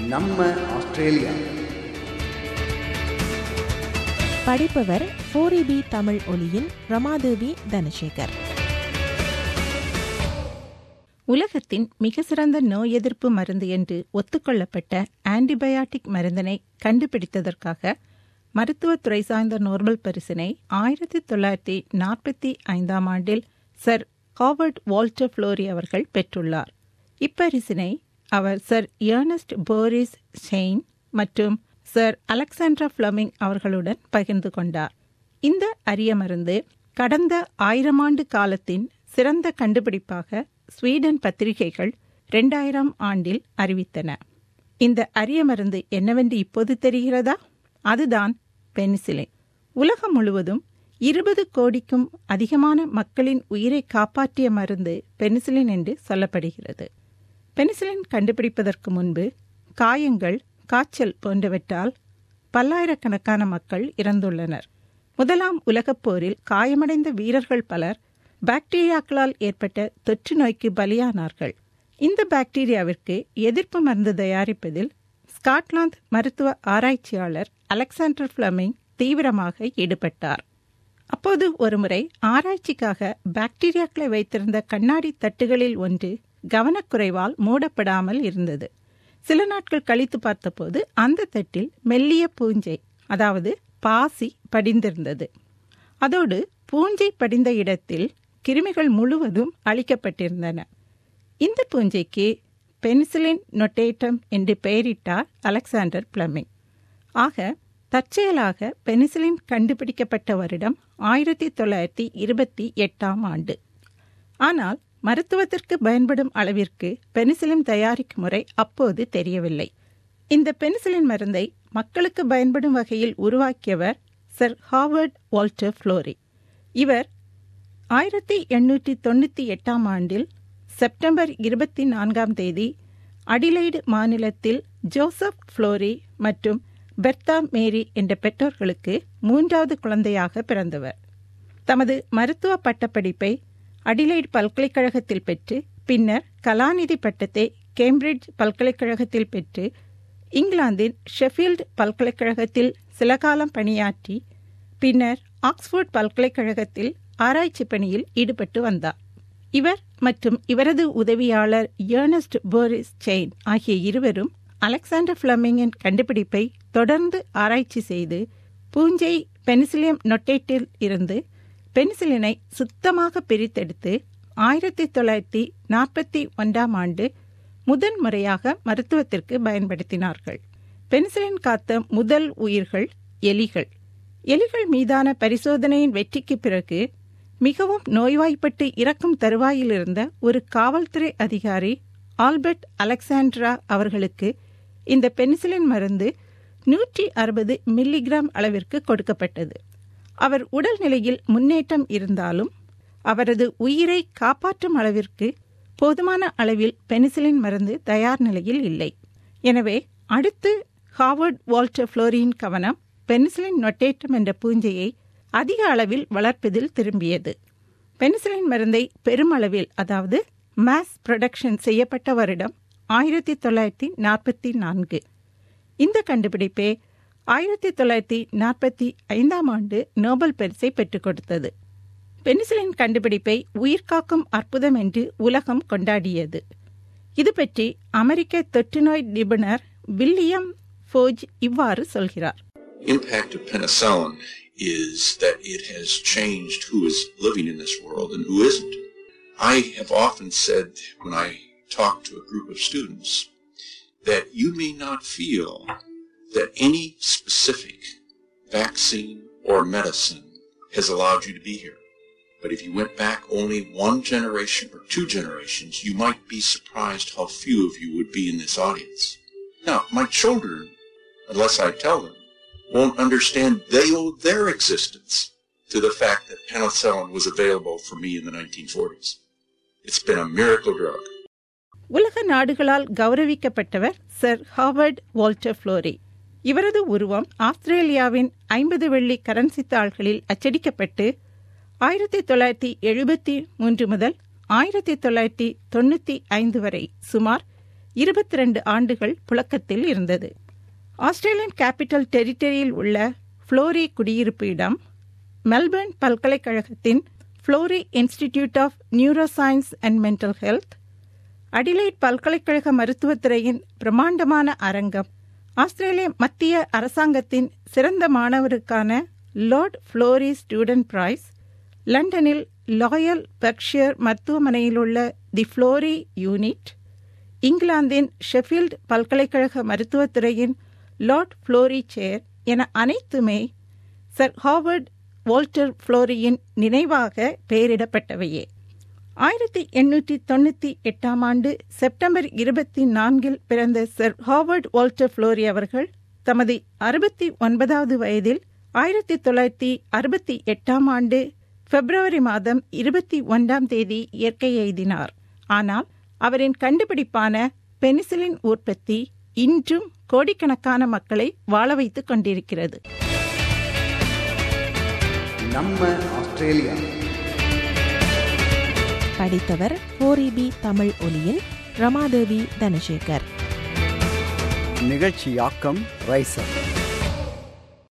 நம்ம ஆஸ்திரேலியா படிப்பவர் ஃபோரிபி தமிழ் ஒலியின் ரமாதேவி தனசேகர் உலகத்தின் மிக சிறந்த நோய் எதிர்ப்பு மருந்து என்று ஒத்துக்கொள்ளப்பட்ட ஆன்டிபயாட்டிக் மருந்தினை கண்டுபிடித்ததற்காக மருத்துவத்துறை சார்ந்த நோபல் பரிசினை ஆயிரத்தி தொள்ளாயிரத்தி நாற்பத்தி ஐந்தாம் ஆண்டில் சர் ஹாவர்ட் வால்டர் ஃப்ளோரி அவர்கள் பெற்றுள்ளார் இப்பரிசினை அவர் சர் ஏர்னஸ்ட் போரிஸ் ஷெயின் மற்றும் சர் அலெக்சாண்ட்ரா ஃப்ளமிங் அவர்களுடன் பகிர்ந்து கொண்டார் இந்த அரிய மருந்து கடந்த ஆயிரம் ஆண்டு காலத்தின் சிறந்த கண்டுபிடிப்பாக ஸ்வீடன் பத்திரிகைகள் இரண்டாயிரம் ஆண்டில் அறிவித்தன இந்த அரிய மருந்து என்னவென்று இப்போது தெரிகிறதா அதுதான் பெனிசிலின் உலகம் முழுவதும் இருபது கோடிக்கும் அதிகமான மக்களின் உயிரை காப்பாற்றிய மருந்து பெனிசிலின் என்று சொல்லப்படுகிறது பெனிசிலின் கண்டுபிடிப்பதற்கு முன்பு காயங்கள் காய்ச்சல் போன்றவற்றால் பல்லாயிரக்கணக்கான மக்கள் இறந்துள்ளனர் முதலாம் உலகப் போரில் காயமடைந்த வீரர்கள் பலர் பாக்டீரியாக்களால் ஏற்பட்ட தொற்று நோய்க்கு பலியானார்கள் இந்த பாக்டீரியாவிற்கு எதிர்ப்பு மருந்து தயாரிப்பதில் ஸ்காட்லாந்து மருத்துவ ஆராய்ச்சியாளர் அலெக்சாண்டர் ஃப்ளமிங் தீவிரமாக ஈடுபட்டார் அப்போது ஒருமுறை ஆராய்ச்சிக்காக பாக்டீரியாக்களை வைத்திருந்த கண்ணாடி தட்டுகளில் ஒன்று கவனக்குறைவால் மூடப்படாமல் இருந்தது சில நாட்கள் கழித்து பார்த்தபோது அந்த தட்டில் மெல்லிய பூஞ்சை அதாவது பாசி படிந்திருந்தது அதோடு பூஞ்சை படிந்த இடத்தில் கிருமிகள் முழுவதும் அழிக்கப்பட்டிருந்தன இந்த பூஞ்சைக்கு பெனிசிலின் நொட்டேட்டம் என்று பெயரிட்டார் அலெக்சாண்டர் பிளமிங் ஆக தற்செயலாக பெனிசிலின் கண்டுபிடிக்கப்பட்ட வருடம் ஆயிரத்தி தொள்ளாயிரத்தி இருபத்தி எட்டாம் ஆண்டு ஆனால் மருத்துவத்திற்கு பயன்படும் அளவிற்கு பெனிசிலின் தயாரிக்கும் முறை அப்போது தெரியவில்லை இந்த பெனிசிலின் மருந்தை மக்களுக்கு பயன்படும் வகையில் உருவாக்கியவர் சர் ஹாவர்ட் வால்டர் ஃப்ளோரி இவர் ஆயிரத்தி எண்ணூற்றி தொண்ணூற்றி எட்டாம் ஆண்டில் செப்டம்பர் இருபத்தி நான்காம் தேதி அடிலைடு மாநிலத்தில் ஜோசப் ஃப்ளோரி மற்றும் பெர்தா மேரி என்ற பெற்றோர்களுக்கு மூன்றாவது குழந்தையாக பிறந்தவர் தமது மருத்துவ பட்டப்படிப்பை அடிலைட் பல்கலைக்கழகத்தில் பெற்று பின்னர் கலாநிதி பட்டத்தை கேம்பிரிட்ஜ் பல்கலைக்கழகத்தில் பெற்று இங்கிலாந்தின் ஷெஃபீல்டு பல்கலைக்கழகத்தில் சில காலம் பணியாற்றி பின்னர் ஆக்ஸ்போர்ட் பல்கலைக்கழகத்தில் ஆராய்ச்சி பணியில் ஈடுபட்டு வந்தார் இவர் மற்றும் இவரது உதவியாளர் ஏர்னஸ்ட் போரிஸ் செயின் ஆகிய இருவரும் அலெக்சாண்டர் ஃபிளமிங்கின் கண்டுபிடிப்பை தொடர்ந்து ஆராய்ச்சி செய்து பூஞ்சை பெனிசிலியம் நொட்டேட்டில் இருந்து பெனிசிலினை சுத்தமாக பிரித்தெடுத்து ஆயிரத்தி தொள்ளாயிரத்தி நாற்பத்தி ஒன்றாம் ஆண்டு முதன் முறையாக மருத்துவத்திற்கு பயன்படுத்தினார்கள் பெனிசிலின் காத்த முதல் உயிர்கள் எலிகள் எலிகள் மீதான பரிசோதனையின் வெற்றிக்கு பிறகு மிகவும் நோய்வாய்ப்பட்டு இறக்கும் தருவாயில் இருந்த ஒரு காவல்துறை அதிகாரி ஆல்பர்ட் அலெக்சாண்ட்ரா அவர்களுக்கு இந்த பெனிசிலின் மருந்து நூற்றி அறுபது மில்லிகிராம் அளவிற்கு கொடுக்கப்பட்டது அவர் உடல்நிலையில் முன்னேற்றம் இருந்தாலும் அவரது உயிரை காப்பாற்றும் அளவிற்கு போதுமான அளவில் பெனிசிலின் மருந்து தயார் நிலையில் இல்லை எனவே அடுத்து ஹாவர்ட் வால்டர் ஃப்ளோரியின் கவனம் பெனிசிலின் நொட்டேட்டம் என்ற பூஞ்சையை அதிக அளவில் வளர்ப்பதில் திரும்பியது பெனிசிலின் மருந்தை பெருமளவில் அதாவது மாஸ் ப்ரொடக்ஷன் செய்யப்பட்ட வருடம் ஆயிரத்தி தொள்ளாயிரத்தி நாற்பத்தி நான்கு இந்த கண்டுபிடிப்பே ஆயிரத்தி தொள்ளாயிரத்தி நாற்பத்தி ஐந்தாம் ஆண்டு நோபல் பரிசை பெற்றுக் கொடுத்தது பெனிசிலின் கண்டுபிடிப்பை உயிர்காக்கும் அற்புதம் என்று உலகம் கொண்டாடியது இது பற்றி அமெரிக்க தொற்றுநோய் நிபுணர் வில்லியம் ஃபோஜ் இவ்வாறு சொல்கிறார் impact of penicillin is that it has changed who is living in this world and who isn't. I have often said when I talk to a group of students that you may not feel that any specific vaccine or medicine has allowed you to be here. But if you went back only one generation or two generations, you might be surprised how few of you would be in this audience. Now, my children, unless I tell them, won't understand they owe their existence to the fact that penicillin was available for me in the 1940s. It's been a miracle drug. உலக நாடுகளால் கௌரவிக்கப்பட்டவர் sir Howard Walter Florey இவரது உருவம் ஆஸ்திரேலியாவின் ஐம்பது வெள்ளி currency தாள்களில் அச்சடிக்கப்பட்டு ஆயிரத்தி தொள்ளாயிரத்தி எழுபத்தி மூன்று முதல் ஆயிரத்தி தொள்ளாயிரத்தி தொண்ணூற்றி ஐந்து வரை சுமார் இருபத்தி ரெண்டு ஆண்டுகள் புழக்கத்தில் இருந்தது ஆஸ்திரேலியன் கேபிட்டல் டெரிட்டரியில் உள்ள ஃப்ளோரி குடியிருப்பு இடம் மெல்பர்ன் பல்கலைக்கழகத்தின் Florey institute of neuroscience and mental health Adelaide பல்கலைக்கழக மருத்துவத்துறையின் பிரம்மாண்டமான அரங்கம் ஆஸ்திரேலிய மத்திய அரசாங்கத்தின் சிறந்த மாணவருக்கான லார்ட் ஃப்ளோரி ஸ்டூடெண்ட் பிரைஸ் லண்டனில் லாயல் பெர்க்ஷியர் மருத்துவமனையில் உள்ள தி ஃப்ளோரி யூனிட் இங்கிலாந்தின் ஷெஃபீல்ட் பல்கலைக்கழக மருத்துவத்துறையின் லார்ட் ஃப்ளோரி சேர் என அனைத்துமே சர் ஹாவர்ட் வோல்டர் ஃப்ளோரியின் நினைவாக பெயரிடப்பட்டவையே ஆயிரத்தி எண்ணூற்றி தொண்ணூற்றி எட்டாம் ஆண்டு செப்டம்பர் இருபத்தி நான்கில் பிறந்த சர் ஹாவர்ட் வால்டர் ஃப்ளோரி அவர்கள் தமது அறுபத்தி ஒன்பதாவது வயதில் ஆயிரத்தி தொள்ளாயிரத்தி அறுபத்தி எட்டாம் ஆண்டு பிப்ரவரி மாதம் இருபத்தி ஒன்றாம் தேதி இயற்கை எய்தினார் ஆனால் அவரின் கண்டுபிடிப்பான பெனிசிலின் உற்பத்தி இன்றும் கோடிக்கணக்கான மக்களை வாழ வைத்துக் கொண்டிருக்கிறது நம்ம ஆஸ்திரேலியா படித்தவர் ஃபோரிபி தமிழ் ஒலியின் ரமாதேவி தனசேகர் நிகழ்ச்சியாக்கம் ரைசர்